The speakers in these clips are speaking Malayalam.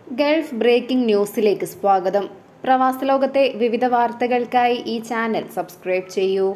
ഗൾഫ് ബ്രേക്കിംഗ് ന്യൂസിലേക്ക് സ്വാഗതം പ്രവാസ ലോകത്തെ വിവിധ വാർത്തകൾക്കായി ഈ ചാനൽ സബ്സ്ക്രൈബ് ചെയ്യൂ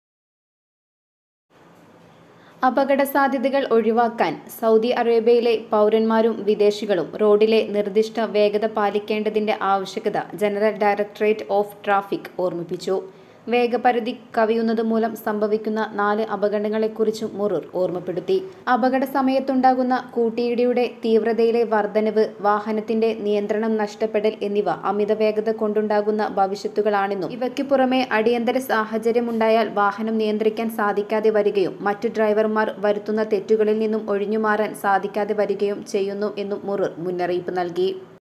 അപകട സാധ്യതകൾ ഒഴിവാക്കാൻ സൗദി അറേബ്യയിലെ പൗരന്മാരും വിദേശികളും റോഡിലെ നിർദ്ദിഷ്ട വേഗത പാലിക്കേണ്ടതിന്റെ ആവശ്യകത ജനറൽ ഡയറക്ടറേറ്റ് ഓഫ് ട്രാഫിക് ഓർമ്മിപ്പിച്ചു വേഗപരിധി കവിയുന്നത് മൂലം സംഭവിക്കുന്ന നാല് അപകടങ്ങളെക്കുറിച്ചും മുറുർ ഓർമ്മപ്പെടുത്തി അപകട സമയത്തുണ്ടാകുന്ന കൂട്ടിയിടിയുടെ തീവ്രതയിലെ വർധനവ് വാഹനത്തിന്റെ നിയന്ത്രണം നഷ്ടപ്പെടൽ എന്നിവ അമിത വേഗത കൊണ്ടുണ്ടാകുന്ന ഭവിഷ്യത്തുകളാണെന്നും ഇവയ്ക്ക് പുറമെ അടിയന്തര സാഹചര്യമുണ്ടായാൽ വാഹനം നിയന്ത്രിക്കാൻ സാധിക്കാതെ വരികയും മറ്റു ഡ്രൈവർമാർ വരുത്തുന്ന തെറ്റുകളിൽ നിന്നും ഒഴിഞ്ഞുമാറാൻ സാധിക്കാതെ വരികയും ചെയ്യുന്നു എന്നും മുറുർ മുന്നറിയിപ്പ് നൽകി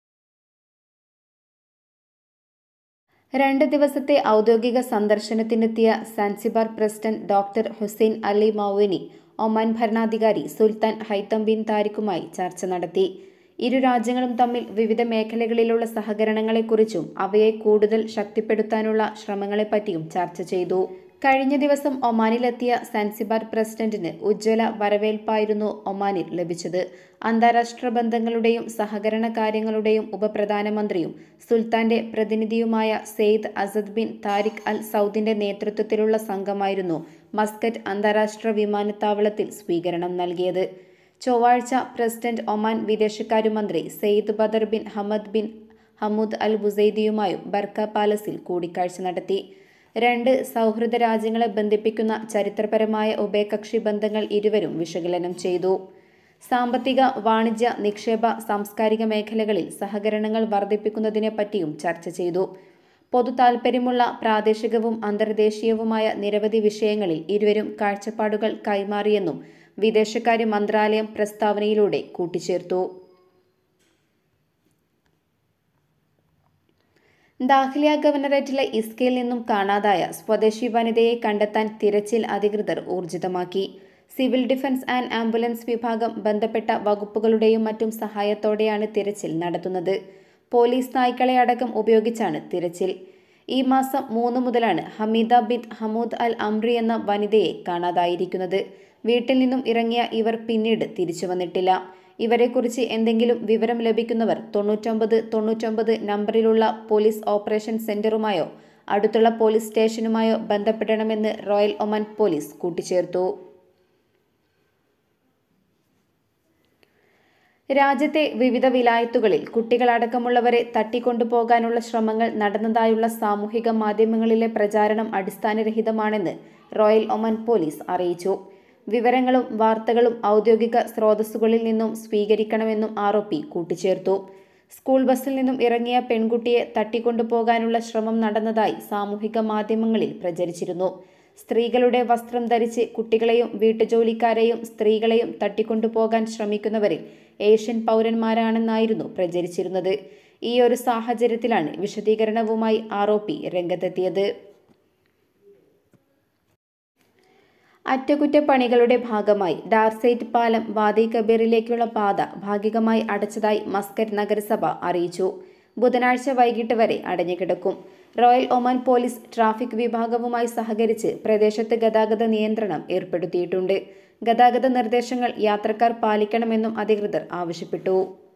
രണ്ട് ദിവസത്തെ ഔദ്യോഗിക സന്ദർശനത്തിനെത്തിയ Zanzibar president doctor Hussain Ali Mwinyi Oman ഭരണാധികാരി സുൽത്താൻ ഹൈത്തം ബിൻ താരിഖുമായി ചർച്ച നടത്തി ഇരു രാജ്യങ്ങളും തമ്മിൽ വിവിധ മേഖലകളിലുള്ള സഹകരണങ്ങളെക്കുറിച്ചും അവയെ കൂടുതൽ ശക്തിപ്പെടുത്താനുള്ള ശ്രമങ്ങളെപ്പറ്റിയും ചർച്ച ചെയ്തു കഴിഞ്ഞ ദിവസം ഒമാനിലെത്തിയ സാൻസിബാർ പ്രസിഡന്റിന് ഉജ്ജ്വല വരവേൽപ്പായിരുന്നു ഒമാനിൽ ലഭിച്ചത് അന്താരാഷ്ട്ര ബന്ധങ്ങളുടെയും സഹകരണ കാര്യങ്ങളുടെയും ഉപപ്രധാനമന്ത്രിയും സുൽത്താന്റെ പ്രതിനിധിയുമായ Sayyid Asad bin Tariq al സൗദിന്റെ നേതൃത്വത്തിലുള്ള സംഘമായിരുന്നു മസ്കറ്റ് അന്താരാഷ്ട്ര വിമാനത്താവളത്തിൽ സ്വീകരണം നൽകിയത് ചൊവ്വാഴ്ച പ്രസിഡന്റ് ഒമാൻ വിദേശകാര്യമന്ത്രി Sayyid Badr bin Hamad bin Hamood al ബുസൈദിയുമായും ബർക്ക പാലസിൽ കൂടിക്കാഴ്ച നടത്തി രണ്ട് സൗഹൃദ രാജ്യങ്ങളെ ബന്ധിപ്പിക്കുന്ന ചരിത്രപരമായ ഉഭയകക്ഷി ബന്ധങ്ങൾ ഇരുവരും വിശകലനം ചെയ്തു സാമ്പത്തിക വാണിജ്യ നിക്ഷേപ സാംസ്കാരിക മേഖലകളിൽ സഹകരണങ്ങൾ വർദ്ധിപ്പിക്കുന്നതിനെപ്പറ്റിയും ചർച്ച ചെയ്തു പൊതു താൽപ്പര്യമുള്ള പ്രാദേശികവും അന്തർദേശീയവുമായ നിരവധി വിഷയങ്ങളിൽ ഇരുവരും കാഴ്ചപ്പാടുകൾ കൈമാറിയെന്നും വിദേശകാര്യ മന്ത്രാലയം പ്രസ്താവനയിലൂടെ കൂട്ടിച്ചേർത്തു ദാഖ്ലിയ ഗവർണറേറ്റിലെ ഇസ്കയിൽ നിന്നും കാണാതായ സ്വദേശി വനിതയെ കണ്ടെത്താൻ തിരച്ചിൽ അധികൃതർ ഊർജിതമാക്കി സിവിൽ ഡിഫൻസ് ആൻഡ് ആംബുലൻസ് വിഭാഗം ബന്ധപ്പെട്ട വകുപ്പുകളുടെയും മറ്റും സഹായത്തോടെയാണ് തിരച്ചിൽ നടത്തുന്നത് പോലീസ് നായ്ക്കളെ അടക്കം ഉപയോഗിച്ചാണ് തിരച്ചിൽ ഈ മാസം മൂന്ന് മുതലാണ് Hamida bin Hamood al Amri എന്ന വനിതയെ കാണാതായിരിക്കുന്നത് വീട്ടിൽ നിന്നും ഇറങ്ങിയ ഇവർ പിന്നീട് തിരിച്ചു വന്നിട്ടില്ല ഇവരെക്കുറിച്ച് എന്തെങ്കിലും വിവരം ലഭിക്കുന്നവർ തൊണ്ണൂറ്റൊമ്പത് തൊണ്ണൂറ്റൊമ്പത് നമ്പറിലുള്ള പോലീസ് ഓപ്പറേഷൻ സെന്ററുമായോ അടുത്തുള്ള പോലീസ് സ്റ്റേഷനുമായോ ബന്ധപ്പെടണമെന്ന് റോയൽ ഒമാൻ പോലീസ് കൂട്ടിച്ചേർത്തു രാജ്യത്തെ വിവിധ വിലായത്തുകളിൽ കുട്ടികളടക്കമുള്ളവരെ തട്ടിക്കൊണ്ടുപോകാനുള്ള ശ്രമങ്ങൾ നടന്നതായുള്ള സാമൂഹിക മാധ്യമങ്ങളിലെ പ്രചാരണം അടിസ്ഥാനരഹിതമാണെന്ന് റോയൽ ഒമാൻ പോലീസ് അറിയിച്ചു വിവരങ്ങളും വാർത്തകളും ഔദ്യോഗിക സ്രോതസ്സുകളിൽ നിന്നും സ്വീകരിക്കണമെന്നും ആരോപി കൂട്ടിച്ചേർത്തു സ്കൂൾ ബസ്സിൽ നിന്നും ഇറങ്ങിയ പെൺകുട്ടിയെ തട്ടിക്കൊണ്ടുപോകാനുള്ള ശ്രമം നടന്നതായി സാമൂഹിക മാധ്യമങ്ങളിൽ പ്രചരിച്ചിരുന്നു സ്ത്രീകളുടെ വസ്ത്രം ധരിച്ച് കുട്ടികളെയും വീട്ടുജോലിക്കാരെയും സ്ത്രീകളെയും തട്ടിക്കൊണ്ടുപോകാൻ ശ്രമിക്കുന്നവരിൽ ഏഷ്യൻ പൗരന്മാരാണെന്നായിരുന്നു പ്രചരിച്ചിരുന്നത് ഈ ഒരു സാഹചര്യത്തിലാണ് വിശദീകരണവുമായി ആരോപി രംഗത്തെത്തിയത് അറ്റകുറ്റപ്പണികളുടെ ഭാഗമായി ഡാർസൈറ്റ് പാലം വാദി കബീറിലേക്കുള്ള പാത ഭാഗികമായി അടച്ചതായി മസ്കറ്റ് നഗരസഭ അറിയിച്ചു ബുധനാഴ്ച വൈകിട്ട് വരെ അടഞ്ഞുകിടക്കും റോയൽ ഒമാൻ പോലീസ് ട്രാഫിക് വിഭാഗവുമായി സഹകരിച്ച് പ്രദേശത്ത് ഗതാഗത നിയന്ത്രണം ഏർപ്പെടുത്തിയിട്ടുണ്ട് ഗതാഗത നിർദ്ദേശങ്ങൾ യാത്രക്കാർ പാലിക്കണമെന്നും അധികൃതർ ആവശ്യപ്പെട്ടു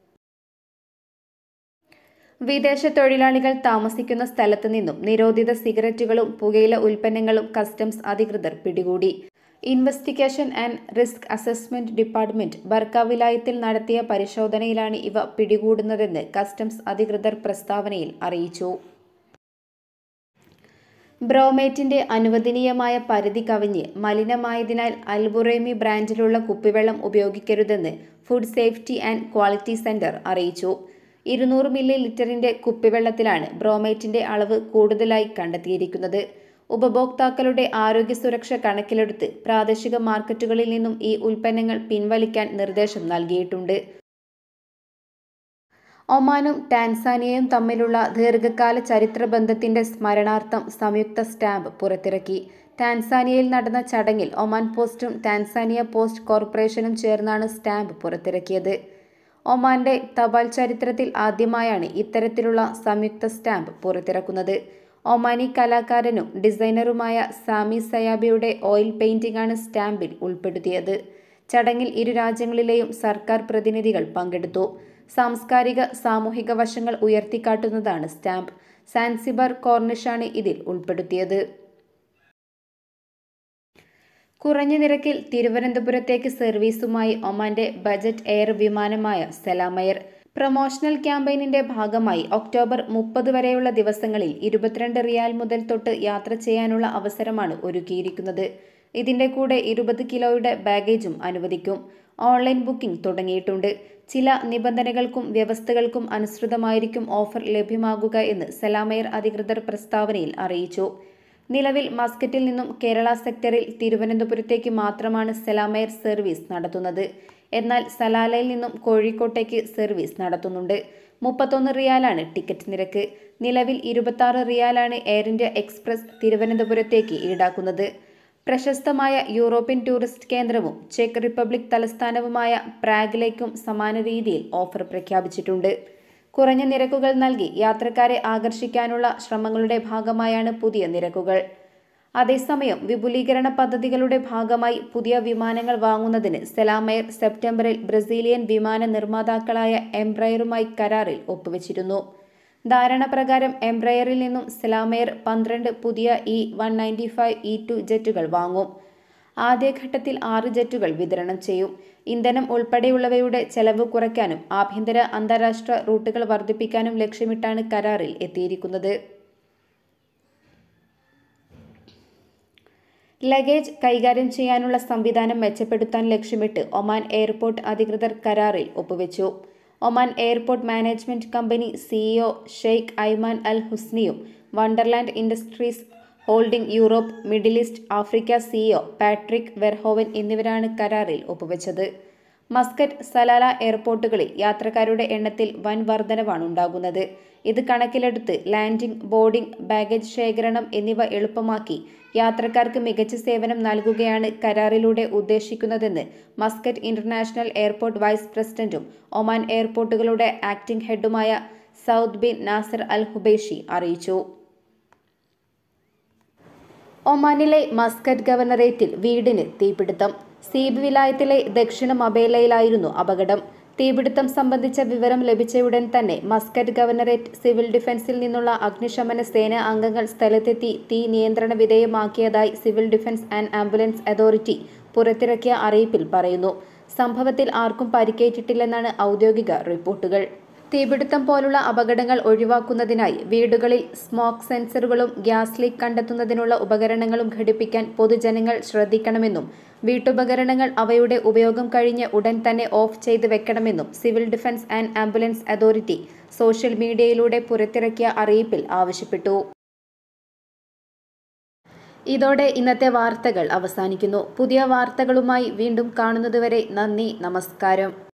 വിദേശ തൊഴിലാളികൾ താമസിക്കുന്ന സ്ഥലത്തു നിന്നും നിരോധിത സിഗരറ്റുകളും പുകയില ഉൽപ്പന്നങ്ങളും കസ്റ്റംസ് അധികൃതർ പിടികൂടി investigation and risk assessment department Barka വിലായത്തിൽ നടത്തിയ പരിശോധനയിലാണ് ഇവ പിടികൂടുന്നതെന്ന് കസ്റ്റംസ് അധികൃതർ പ്രസ്താവനയിൽ അറിയിച്ചു ബ്രോമേറ്റിന്റെ അനുവദനീയമായ പരിധി കവിഞ്ഞ് മലിനമായതിനാൽ അൽബുറേമി ബ്രാൻഡിലുള്ള കുപ്പിവെള്ളം ഉപയോഗിക്കരുതെന്ന് food safety and quality centre അറിയിച്ചു ഇരുന്നൂറ് മില്ലി ലിറ്ററിന്റെ കുപ്പിവെള്ളത്തിലാണ് ബ്രോമേറ്റിന്റെ അളവ് കൂടുതലായി കണ്ടെത്തിയിരിക്കുന്നത് ഉപഭോക്താക്കളുടെ ആരോഗ്യ സുരക്ഷ കണക്കിലെടുത്ത് പ്രാദേശിക മാർക്കറ്റുകളിൽ നിന്നും ഈ ഉൽപ്പന്നങ്ങൾ പിൻവലിക്കാൻ നിർദ്ദേശം നൽകിയിട്ടുണ്ട് ഒമാനും ടാൻസാനിയയും തമ്മിലുള്ള ദീർഘകാല ചരിത്ര ബന്ധത്തിന്റെ സ്മരണാർത്ഥം സംയുക്ത സ്റ്റാമ്പ് പുറത്തിറക്കി ടാൻസാനിയയിൽ നടന്ന ചടങ്ങിൽ ഒമാൻ പോസ്റ്റും ടാൻസാനിയ പോസ്റ്റ് കോർപ്പറേഷനും ചേർന്നാണ് സ്റ്റാമ്പ് പുറത്തിറക്കിയത് ഒമാന്റെ തപാൽ ചരിത്രത്തിൽ ആദ്യമായാണ് ഇത്തരത്തിലുള്ള സംയുക്ത സ്റ്റാമ്പ് പുറത്തിറക്കുന്നത് ഒമാനി കലാകാരനും ഡിസൈനറുമായ സാമി സയാബിയുടെ ഓയിൽ പെയിന്റിംഗ് ആണ് സ്റ്റാമ്പിൽ ഉൾപ്പെടുത്തിയത് ചടങ്ങിൽ ഇരു രാജ്യങ്ങളിലെയും സർക്കാർ പ്രതിനിധികൾ പങ്കെടുത്തു സാംസ്കാരിക സാമൂഹിക വശങ്ങൾ ഉയർത്തിക്കാട്ടുന്നതാണ് സ്റ്റാമ്പ് സാൻസിബാർ കോർണിഷാണ് ഇതിൽ ഉൾപ്പെടുത്തിയത് കുറഞ്ഞ നിരക്കിൽ തിരുവനന്തപുരത്തേക്ക് സർവീസുമായി ഒമാന്റെ ബജറ്റ് എയർ വിമാനമായ സെലാമയർ പ്രൊമോഷണൽ ക്യാമ്പയിനിന്റെ ഭാഗമായി ഒക്ടോബർ മുപ്പത് വരെയുള്ള ദിവസങ്ങളിൽ ഇരുപത്തിരണ്ട് റിയാൽ മുതൽ തൊട്ട് യാത്ര ചെയ്യാനുള്ള അവസരമാണ് ഒരുക്കിയിരിക്കുന്നത് ഇതിന്റെ കൂടെ ഇരുപത് കിലോയുടെ ബാഗേജും അനുവദിക്കും ഓൺലൈൻ ബുക്കിംഗ് തുടങ്ങിയിട്ടുണ്ട് ചില നിബന്ധനകൾക്കും വ്യവസ്ഥകൾക്കും അനുസൃതമായിരിക്കും ഓഫർ ലഭ്യമാകുക എന്ന് സെലാമയർ അധികൃതർ പ്രസ്താവനയിൽ അറിയിച്ചു നിലവിൽ മസ്കറ്റിൽ നിന്നും കേരള സെക്ടറിൽ തിരുവനന്തപുരത്തേക്ക് മാത്രമാണ് സെലാമയർ സർവീസ് നടത്തുന്നത് എന്നാൽ സലാലയിൽ നിന്നും കോഴിക്കോട്ടേക്ക് സർവീസ് നടത്തുന്നുണ്ട് മുപ്പത്തൊന്ന് റിയാലാണ് ടിക്കറ്റ് നിരക്ക് നിലവിൽ ഇരുപത്തി റിയാലാണ് എയർ ഇന്ത്യ എക്സ്പ്രസ് തിരുവനന്തപുരത്തേക്ക് ഈടാക്കുന്നത് പ്രശസ്തമായ യൂറോപ്യൻ ടൂറിസ്റ്റ് കേന്ദ്രവും ചെക്ക് റിപ്പബ്ലിക് തലസ്ഥാനവുമായ പ്രാഗിലേക്കും സമാന രീതിയിൽ ഓഫർ പ്രഖ്യാപിച്ചിട്ടുണ്ട് കുറഞ്ഞ നിരക്കുകൾ നൽകി യാത്രക്കാരെ ആകർഷിക്കാനുള്ള ശ്രമങ്ങളുടെ ഭാഗമായാണ് പുതിയ നിരക്കുകൾ അതേസമയം വിപുലീകരണ പദ്ധതികളുടെ ഭാഗമായി പുതിയ വിമാനങ്ങൾ വാങ്ങുന്നതിന് സെലാമയർ സെപ്റ്റംബറിൽ ബ്രസീലിയൻ വിമാന നിർമ്മാതാക്കളായ എംബ്രയറുമായി കരാറിൽ ഒപ്പുവെച്ചിരുന്നു ധാരണ പ്രകാരം എംബ്രയറിൽ നിന്നും സെലാമയർ പന്ത്രണ്ട് പുതിയ E one ninety five E two ജെറ്റുകൾ വാങ്ങും ആദ്യഘട്ടത്തിൽ ആറ് ജെറ്റുകൾ വിതരണം ചെയ്യും ഇന്ധനം ഉൾപ്പെടെയുള്ളവയുടെ ചെലവ് കുറയ്ക്കാനും ആഭ്യന്തര അന്താരാഷ്ട്ര റൂട്ടുകൾ വർദ്ധിപ്പിക്കാനും ലക്ഷ്യമിട്ടാണ് കരാറിൽ എത്തിയിരിക്കുന്നത് ലഗേജ് കൈകാര്യം ചെയ്യാനുള്ള സംവിധാനം മെച്ചപ്പെടുത്താൻ ലക്ഷ്യമിട്ട് ഒമാൻ എയർപോർട്ട് അധികൃതർ കരാറിൽ ഒപ്പുവെച്ചു Oman airport management company CEO ഷെയ്ഖ് ഐമാൻ അൽ ഹുസ്നിയും Wonderland industries holding Europe middle east Africa CEO Patrick Verhoeven എന്നിവരാണ് കരാറിൽ ഒപ്പുവെച്ചത് മസ്കറ്റ് സലാല എയർപോർട്ടുകളിൽ യാത്രക്കാരുടെ എണ്ണത്തിൽ വൻ വർധനവാണ് ഉണ്ടാകുന്നത് ഇത് കണക്കിലെടുത്ത് ലാൻഡിംഗ് ബോർഡിംഗ് ബാഗേജ് ശേഖരണം എന്നിവ എളുപ്പമാക്കി യാത്രക്കാർക്ക് മികച്ച സേവനം നൽകുകയാണ് കരാറിലൂടെ ഉദ്ദേശിക്കുന്നതെന്ന് മസ്കറ്റ് ഇന്റർനാഷണൽ എയർപോർട്ട് വൈസ് പ്രസിഡന്റും ഒമാൻ എയർപോർട്ടുകളുടെ ആക്ടിംഗ് ഹെഡുമായ Saud bin Nasser al Hubaishi അറിയിച്ചു ഒമാനിലെ മസ്കറ്റ് ഗവർണറേറ്റിൽ വീടിന് തീപിടുത്തം സീബ് വിലായത്തിലെ ദക്ഷിണ മബേലയിലായിരുന്നു അപകടം തീപിടുത്തം സംബന്ധിച്ച വിവരം ലഭിച്ചയുടൻ തന്നെ മസ്കറ്റ് ഗവർണറേറ്റ് സിവിൽ ഡിഫൻസിൽ നിന്നുള്ള അഗ്നിശമന സേന അംഗങ്ങൾ സ്ഥലത്തെത്തി തീ നിയന്ത്രണ വിധേയമാക്കിയതായി civil defence and ambulance authority പുറത്തിറക്കിയ അറിയിപ്പിൽ പറയുന്നു സംഭവത്തിൽ ആർക്കും പരിക്കേറ്റിട്ടില്ലെന്നാണ് ഔദ്യോഗിക റിപ്പോർട്ടുകൾ തീപിടുത്തം പോലുള്ള അപകടങ്ങൾ ഒഴിവാക്കുന്നതിനായി വീടുകളിൽ സ്മോക്ക് സെൻസറുകളും ഗ്യാസ് ലീക്ക് കണ്ടെത്തുന്നതിനുള്ള ഉപകരണങ്ങളും ഘടിപ്പിക്കാൻ പൊതുജനങ്ങൾ ശ്രദ്ധിക്കണമെന്നും വീട്ടുപകരണങ്ങൾ അവയുടെ ഉപയോഗം കഴിഞ്ഞ് ഉടൻ തന്നെ ഓഫ് ചെയ്ത് വെക്കണമെന്നും civil defence and ambulance authority social മീഡിയയിലൂടെ പുറത്തിറക്കിയ അറിയിപ്പിൽ ആവശ്യപ്പെട്ടു ഇതോടെ ഇന്നത്തെ വാർത്തകൾ അവസാനിക്കുന്നു പുതിയ വാർത്തകളുമായി വീണ്ടും കാണുന്നതുവരെ നന്ദി നമസ്കാരം